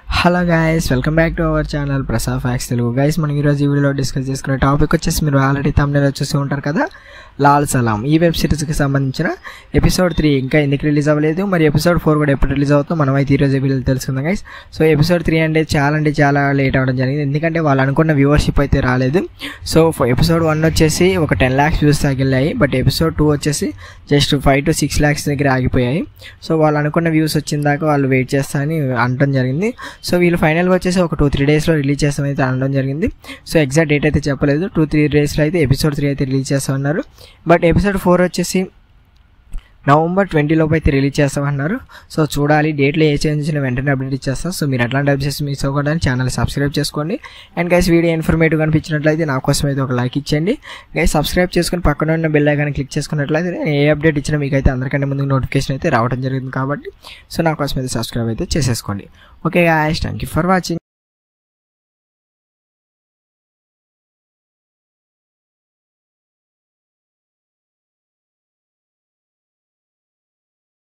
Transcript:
hello guys welcome back to our channel ప్రసా facts Telugu guys మనం ఈరోజు ఈ వీడియోలో డిస్కస్ చేసుకునే టాపిక్ వచ్చేసి మీరు ఆల్రెడీ తమిళలో చూసి ఉంటారు కదా లాల్ సలాం ఈ వెబ్ సిరీస్కి సంబంధించిన ఎపిసోడ్ త్రీ ఇంకా ఎందుకు రిలీజ్ అవ్వలేదు మరి ఎపిసోడ్ ఫోర్ కూడా ఎప్పుడు రిలీజ్ అవుతుందో మనం అయితే ఈరోజు వీడియో తెలుసుకుందాం గైస్ సో ఎపిసోడ్ త్రీ అంటే చాలా అంటే చాలా లేట్ అవ్వడం జరిగింది ఎందుకంటే వాళ్ళు అనుకున్న వ్యూవర్షిప్ అయితే రాలేదు సో ఎపిసోడ్ వన్ వచ్చేసి ఒక టెన్ ల్యాక్స్ వ్యూస్ తగిలాయి బట్ ఎపిసోడ్ టూ వచ్చేసి just five to six lakhs దగ్గర ఆగిపోయాయి సో వాళ్ళు అనుకున్న వ్యూస్ వచ్చిన దాకా వాళ్ళు వెయిట్ చేస్తా అని అనడం జరిగింది సో వీళ్ళు ఫైనల్గా వచ్చేసి ఒక టూ త్రీ డేస్లో రిలీజ్ చేస్తామని అయితే అనడం జరిగింది సో ఎగ్జాక్ట్ డేట్ అయితే చెప్పలేదు టూ త్రీ డేస్లో అయితే ఎపిసోడ్ త్రీ అయితే రిలీజ్ చేస్తామన్నారు బట్ ఎపిసోడ్ ఫోర్ వచ్చేసి నవంబర్ ట్వంటీ లోపు అయితే రిలీజ్ చేస్తామన్నారు సో చూడాలి డేట్లో ఏ చేంజ్ వచ్చినా వెంటనే అప్డేట్ ఇచ్చేస్తాం సో మీరు అట్లాంటి అప్డేట్స్ మిస్ అవ్వకుండా ఛానల్ సబ్స్క్రైబ్ చేసుకోండి అండ్ గైస్ వీడియో ఇన్ఫర్మేటివ్ అనిపించినట్లయితే నా కోసం అయితే ఒక లైక్ ఇచ్చేయండి గైస్ సబ్స్క్రైబ్ చేసుకుని పక్కన ఉన్న బెల్ ఐకాన్ క్లిక్ చేసుకున్నట్లయితే నేను ఏ అప్డేట్ ఇచ్చినా మీకు అయితే అందరికంటే ముందు నోటిఫికేషన్ అయితే రావడం జరుగుతుంది కాబట్టి సో నా కోసం అయితే సబ్స్క్రైబ్ అయితే చేసేసుకోండి okay guys thank you for watching